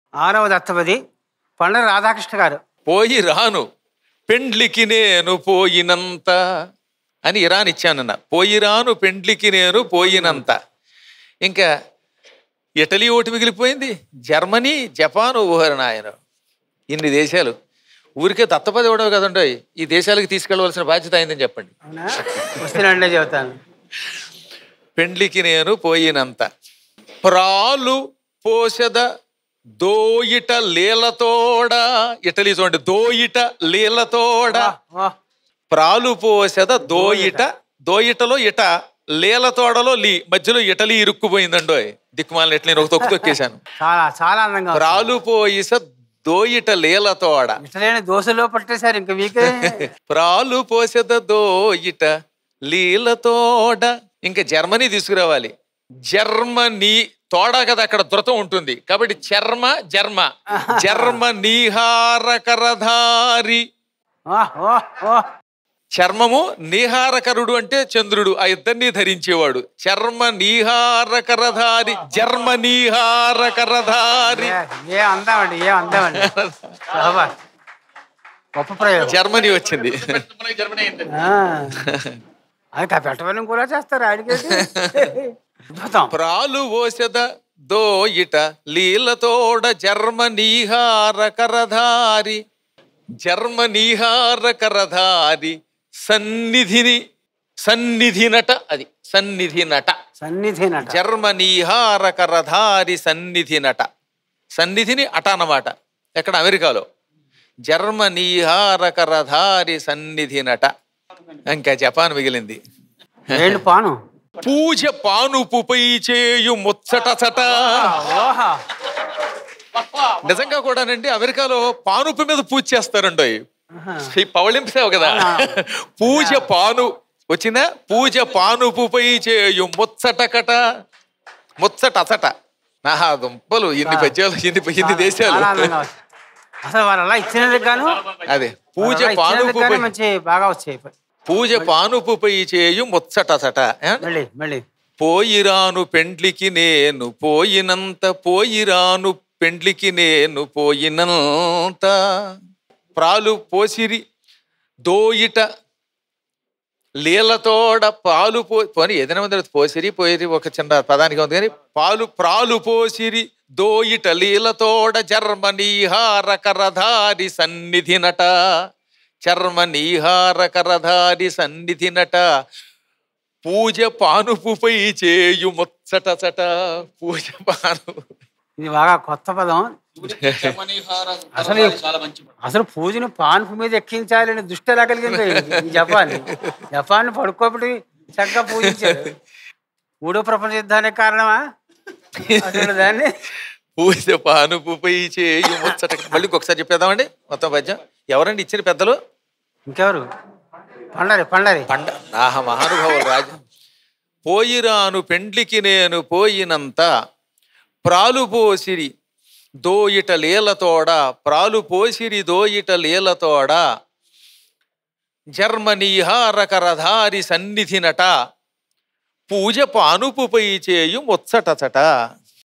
ఆరవ దత్తపది పండర రాధాకృష్ణ గారు పోయి రాను పెండ్లికి నేను పోయినంత అని ఇరాన్ ఇచ్చానన్న పోయి రాను పెండ్లికి నేను పోయినంత ఇంకా ఇటలీ ఒకటి మిగిలిపోయింది జర్మనీ జపాన్ ఊహరు నాయన ఇన్ని దేశాలు ఊరికే దత్తపది ఇవ్వడం కదండి ఈ దేశాలకు తీసుకెళ్ళవలసిన బాధ్యత అయిందని చెప్పండి అవునా వస్తున్నాండే చెబుతాను పెండ్లికి నేను పోయినంత ప్రాలు పోసెద దోయిట లీలతోడ ఇటలీ చూడండి దోయిట లీలతోడ వాహ్. ప్రాలు పోసెద దోయిట దోయిటలో ఇట లీలతోడలో లీ మధ్యలో ఇటలీ ఇరుక్కుపోయిందండోయ్ దిక్కుమాలని ఎట్లా నేను ఒక తొక్కు తొక్కేశాను చాలా చాలా అందంగా ఉంది. ప్రాలు పోయిస దోయిట లీలతోడ ఇట్లనే దోశలో పట్టేశారు ఇంకా మీకే ప్రాలు పోసెద దోయిట లీలతోడ ఇంకా జర్మనీ తీసుకురావాలి జర్మనీ తోడ కదా అక్కడ ధృతం ఉంటుంది కాబట్టి చర్మ జర్మ జర్మ నీహారకరధారి వాహ్, వాహ్, వాహ్. చర్మము నీహారకరుడు అంటే చంద్రుడు ఆ ఇద్దరిని ధరించేవాడు చర్మ నీహారకరధారి జర్మ నీహారకరధారి ఏ- ఏ అందామండి ఏ అందామండి బాబా గొప్ప ప్రయోగం జర్మనీ వచ్చింది ఆ. అది పెట్టమని కూడా చేస్తారు ఆడికేసి అద్భుతం ప్రాలు ఓసెద దోయిట లీలతోడ జర్మ నీహారకరధారి జర్మ నీహారకరధారి సన్నిధిని సన్నిధి నట అది సన్నిధి నట సన్నిధి నట జర్మ నీహారకరధారి సన్నిధి నట సన్నిధిని అట అన్నమాట ఎక్కడ అమెరికాలో జర్మ నీహారకరధారి సన్నిధి నట ఇంకా జపాన్ మిగిలింది ఏళ్ళు పాను పూజ పానుపుపై చేయు ముచ్చటచట ఓహా నిజంగా కూడానండి అమెరికాలో పానుపు మీద పూజ చేస్తారండి ఈ పవళింపు సేవ కదా పూజ పాను వచ్చిందా పూజ పానుపుపై చేయు ముచ్చటకట ముచ్చట అచట నాహా దుంపలు ఇన్ని పద్యాలు ఇన్ని ఇన్ని దేశాలు చాలా అందంగా వచ్చాయి. అసలు వాళ్ళు అలా ఇచ్చినందుకు గాను అదే పూజ వాళ్ళు అలా ఇచ్చినందుకు పానుపుపై గాను మంచి బాగా వచ్చాయి పూజ పానుపుపై చేయు ముచ్చటచట ఏ? మళ్ళీ మళ్ళీ పోయిరాను పెండ్లికి నేను పోయినంత పోయిరాను పెండ్లికి నేను పోయినంత ప్రాలు పోసిరి దోయిట లీలతోడ పాలు పో పోని ఏదైనా ఉంది పోసిరి పోయిరి ఒక చిన్న పదానికి ఉంది కానీ పాలు ప్రాలు పోసిరి దోయిట లీలతోడ జర్మ నీహారకరధారి సన్నిధి నట చర్మ నీహారకరధారి సన్నిధి నట పూజ పానుపుపై చేయు ముచ్చట చట పూజ పాను ఇది బాగా కొత్త పదం అసలు అసలు పూజను పాన్పు మీద ఎక్కించాలని దృష్టి ఎలా కలిగింది ఈ జపాన్ జపాన్ పడుకోబట్టి చక్కగా పూజించారు మూడో ప్రపంచ యుద్ధానికి కారణమా అసలు దాన్ని పూజ పానుపుపై చేయు ముచ్చట మళ్ళీ ఇంకొకసారి చెప్పేద్దామండి మొత్తం పద్యం ఎవరండి ఇచ్చిన పెద్దలు ఇంకెవరు పండరి పండరి పండ ఆహ మహానుభావులు రాజు పోయిరాను పెండ్లికి నేను పోయినంత ప్రాలు పోసిరి దోయిట లీలతోడ ప్రాలు పోసిరి దోయిట లీలతోడ జర్మనీహారకరధారి సన్నిధినట పూజ పానుపుపై చేయు ముచ్చటచట